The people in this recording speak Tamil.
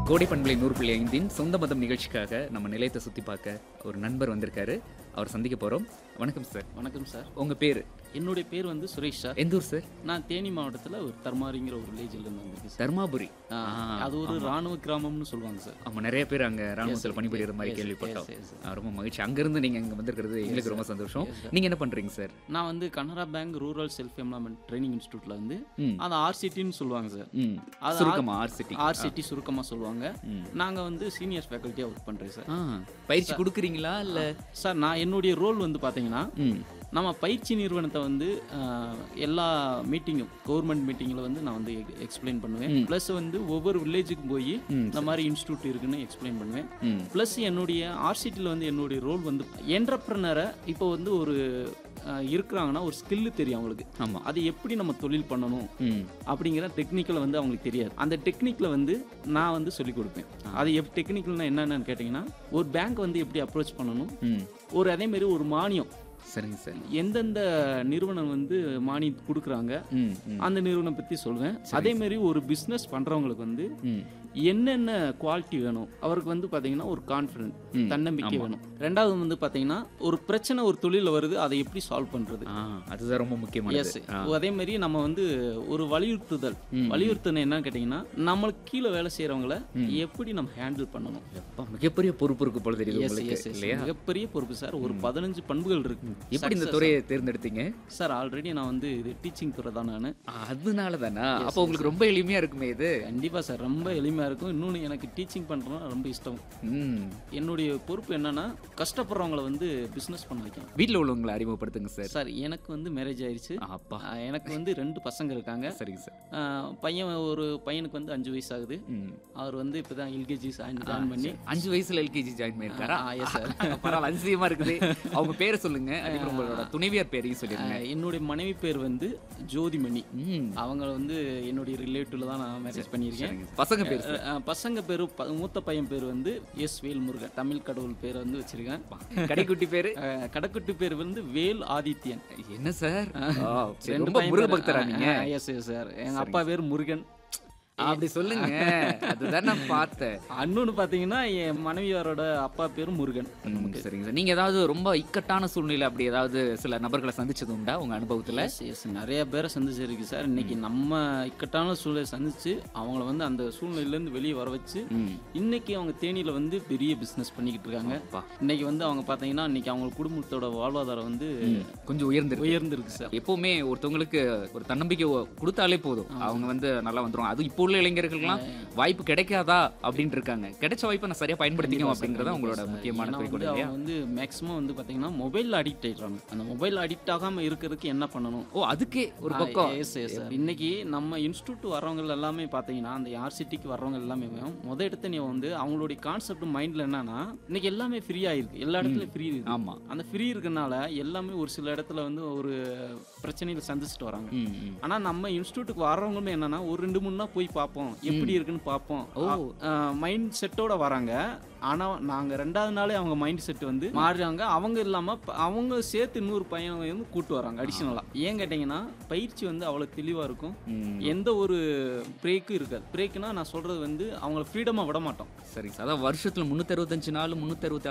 கோடை பண்பலை நூறு புள்ளி ஐந்தின் சொந்த மதம் நிகழ்ச்சிக்காக நம்ம நிலையத்தை சுற்றி பார்க்க ஒரு நண்பர் வந்திருக்காரு அவர் சந்திக்க போகிறோம் வணக்கம் சார் வணக்கம் சார் உங்கள் பேர் என்னுடைய பேர் வந்து சுரேஷ் சார் எந்த ஊர் சார் நான் தேனி மாவட்டத்தில் ஒரு தர்மாரிங்கிற ஒரு வில்லேஜில் இருந்து வந்திருக்கேன் சார் தர்மாபுரி ஆ, அது ஒரு ராணுவ கிராமம்னு சொல்லுவாங்க சார் ஆமாம் நிறைய பேர் அங்கே ராணுவத்தில் sir. பணிபுரியுற மாதிரி Yes, கேள்விப்பட்டோம் yes, yes, ஆ, ரொம்ப மகிழ்ச்சி அங்கேருந்து நீங்கள் இங்கே வந்திருக்கிறது எங்களுக்கு ரொம்ப சந்தோஷம் நீங்கள் என்ன பண்ணுறீங்க சார் நான் வந்து Canara bank rural self employment training இன்ஸ்டியூட்டில் வந்து ம். அது ஆர்சிட்டின்னு சொல்லுவாங்க சார் ம் அது சுருக்கமா ஆர் சிட்டி ஆர்சிட்டி சுருக்கமாக சொல்லுவாங்க நாங்கள் வந்து சீனியர் ஃபேக்கல்ட்டியாக ஒர்க் பண்ணுறேன் சார் ஆ பயிற்சி கொடுக்குறீங்களா இல்லை சார் நான் என்னுடைய ரோல் வந்து பார்த்தீங்கன்னா ம் நம்ம பயிற்சி நிறுவனத்தை வந்து ஆஹ், எல்லா மீட்டிங்கும் கவர்மெண்ட் மீட்டிங்கில் வந்து நான் வந்து எக்ஸ்பிளைன் பண்ணுவேன் ப்ளஸ் வந்து ஒவ்வொரு வில்லேஜுக்கும் போய் இந்த மாதிரி இன்ஸ்டியூட் இருக்குன்னு எக்ஸ்பிளைன் பண்ணுவேன் ம் ப்ளஸ் என்னுடைய ஆர்சிட்டியில் வந்து என்னுடைய ரோல் வந்து என்டர்ப்ரனரை இப்போ வந்து ஒரு ஆஹ், இருக்கிறாங்கன்னா ஒரு ஸ்கில்லு தெரியும் அவங்களுக்கு ஆமாம் அது எப்படி நம்ம தொழில் பண்ணணும் ம் அப்படிங்கிற டெக்னிக்கல் வந்து அவங்களுக்கு தெரியாது அந்த டெக்னிக்கில் வந்து நான் வந்து சொல்லிக் கொடுப்பேன் அது எப் டெக்னிக்கல்னா என்னென்னு கேட்டிங்கன்னா ஒரு பேங்க் வந்து எப்படி அப்ரோச் பண்ணணும் ம் ஒரு அதே மாதிரி ஒரு மானியம் சரிங்க சார் எந்தெந்த நிறுவனம் வந்து மானியம் கொடுக்குறாங்க ம் ம் அந்த நிறுவனம் பற்றி சொல்லுவேன் அதே மாதிரி ஒரு பிஸ்னஸ் பண்ணுறவங்களுக்கு வந்து ம் என்னென்ன குவாலிட்டி வேணும் அவருக்கு வந்து பார்த்தீங்கன்னா ஒரு கான்ஃபிடென்ட் தன்னம்பிக்கை வேணும் ரெண்டாவது வந்து பார்த்தீங்கன்னா ஒரு பிரச்சனை ஒரு தொழிலில் வருது அதை எப்படி சால்வ் பண்ணுறது ஆ அதுதான் ரொம்ப முக்கியமானது எஸ் அதே மாதிரி நம்ம வந்து ஒரு வலியுறுத்துதல் வலியுறுத்தல் என்னன்னு கேட்டிங்கன்னா நம்மளுக்கு கீழே வேலை செய்கிறவங்கள எப்படி நம்ம ஹேண்டில் பண்ணணும் அப்பா, மிகப்பெரிய பொறுப்பு இருக்கு போல தெரியுது எஸ் உங்களுக்கு எஸ் இல்லையா மிகப்பெரிய பொறுப்பு சார் ஒரு பதினஞ்சு பண்புகள் இருக்கு எப்படி இந்த துறையை தேர்ந்தெடுத்தீங்க சார் ஆல்ரெடி நான் வந்து இது டீச்சிங் துறை தான் நான் அதனால தானா அப்போ உங்களுக்கு ரொம்ப எளிமையா இருக்குமே இது கண்டிப்பாக சார் ரொம்ப எளிமையாக இருக்கும் இன்னொன்று எனக்கு டீச்சிங் பண்ணுறதுனா ரொம்ப இஷ்டம் ம் என்னுடைய பொறுப்பு என்னன்னா கஷ்டப்படுறவங்கள வந்து பிஸ்னஸ் பண்ண வைக்கணும் வீட்டில் உள்ளவங்களை அறிமுகப்படுத்துங்க சார் சார் எனக்கு வந்து மேரேஜ் ஆயிடுச்சு அப்பா ஆஹ் எனக்கு வந்து ரெண்டு பசங்க இருக்காங்க சரிங்க சார் ஆஹ் பையன் ஒரு பையனுக்கு வந்து அஞ்சு வயசு ஆகுது ம் அவர் வந்து இப்போ தான் எல்கேஜி ஜாயின் பண்ணி அஞ்சு வயசுல எல்கேஜி ஜாயின் பண்ணிருக்காரா ஆ எஸ் சார் பரவாயில்ல அதிசயமா இருக்குது அவங்க பேரை சொல்லுங்க அதுக்கப்புறம் உங்களோட துணைவியார் பேரையும் சொல்லிருங்க என்னுடைய மனைவி பேர் வந்து ஜோதிமணி ம் அவங்க வந்து என்னுடைய ரிலேட்டிவ்ல தான் நான் மேரேஜ் பண்ணியிருக்கேன் சரிங்க. பசங்க பேர் சார் ஆஹ் பசங்க பேர் மூத்த பையன் பேர் வந்து எஸ் வேல்முருகன் தமிழ் கடவுள் பேரை வந்து வச்சிருக்கேன் கடைக்குட்டி பேரு ஆஹ் கடைக்குட்டி பேர் வந்து வேல் ஆதித்யன் என்ன சார் ஆ, சரி, ரொம்ப முருக பக்தரா நீங்க எஸ் எஸ் சார் எங்க அப்பா பேர் முருகன் அப்படி சொல்லுங்க அதுதான் நான் பார்த்தேன் அண்ணொன்னு பாத்தீங்கன்னா என் மனைவியாரோட அப்பா பேர் முருகன் ம், சரிங்க சார் நீங்க ஏதாவது ரொம்ப இக்கட்டான சூழ்நிலை அப்படி ஏதாவது சில நபர்களை சந்திச்சது உண்டா உங்க அனுபவத்துல எஸ் எஸ் நிறைய பேரை சந்திச்சிருக்கு சார் இன்னைக்கு நம்ம இக்கட்டான சூழ்நிலை சந்திச்சு அவங்கள வந்து அந்த சூழ்நிலையிலேருந்து வெளியே வர வச்சு ம் இன்னைக்கு அவங்க தேனியில வந்து பெரிய பிஸ்னஸ் பண்ணிக்கிட்டு இருக்காங்க அப்பா. இன்னைக்கு வந்து அவங்க பார்த்தீங்கன்னா இன்னைக்கு அவங்க குடும்பத்தோட வாழ்வாதாரம் வந்து கொஞ்சம் உயர்ந்திருக்கு உயர்ந்திருக்கு சார் எப்பவுமே ஒருத்தவங்களுக்கு ஒரு தன்னம்பிக்கை ஒ- கொடுத்தாலே போதும் அவங்க வந்து நல்லா வந்துரும் அது இப்போ உள்ள இளைஞர்களுக்கெல்லாம் வாய்ப்பு கிடைக்காதா அப்படின்ட்டு இருக்காங்க கிடைச்ச வாய்ப்பை நான் சரியா பயன்படுத்திக்கணும் அப்படிங்கறத உங்களோட முக்கியமான ஏன்னா குறிக்கோள் வந்து இல்லையா அவங்க வந்து மேக்ஸிமம் வந்து பார்த்தீங்கன்னா மொபைலில் அடிக்ட் ஆயிடுறாங்க அந்த மொபைல் அடிக்ட் ஆகாம இருக்கிறதுக்கு என்ன பண்ணணும் ஓ அதுக்கே ஒரு பக்கம் எஸ் எஸ் இன்னைக்கு நம்ம இன்ஸ்டியூட் வர்றவங்க எல்லாமே பார்த்தீங்கன்னா அந்த ஆர்சிட்டிக்கு வர்றவங்க எல்லாமே முத எடுத்து நீ வந்து அவங்களுடைய கான்செப்ட் மைண்ட்ல என்னன்னா இன்னைக்கு எல்லாமே ஃப்ரீயா இருக்கு எல்லா இடத்துலயும் ஃப்ரீ இருக்கு ஆமா அந்த ஃப்ரீ இருக்கனால எல்லாமே ஒரு சில இடத்துல வந்து ஒரு பிரச்சனைகள் சந்திச்சுட்டு வராங்க ம், ம். ஆனா நம்ம இன்ஸ்டியூட்டுக்கு வர்றவங்களுமே என்னன்னா ஒரு ரெண்டு மூணு நாள் போய் பார்ப்போம் எப்படி இருக்குன்னு பார்ப்போம் மைண்ட் செட்டோட வராங்க ஆனா நாங்க ரெண்டாவது நாளே அவங்க மைண்ட் செட் வந்து மாறுறாங்க அவங்க இல்லாம ப- அவங்க சேர்த்து இன்னொரு பையனை வந்து கூட்டு வராங்க அடிஷனலா ஏன் கேட்டீங்கன்னா பயிற்சி வந்து அவ்வளவு தெளிவா இருக்கும் ம். எந்த ஒரு பிரேக்கும் இருக்காது பிரேக்குனா நான் சொல்றது வந்து அவங்கள ஃப்ரீடமா விட மாட்டோம் சரிங்க சார் அதான் வருஷத்துல முன்னூத்தி அறுபத்தஞ்சு நாள் முன்னூத்தி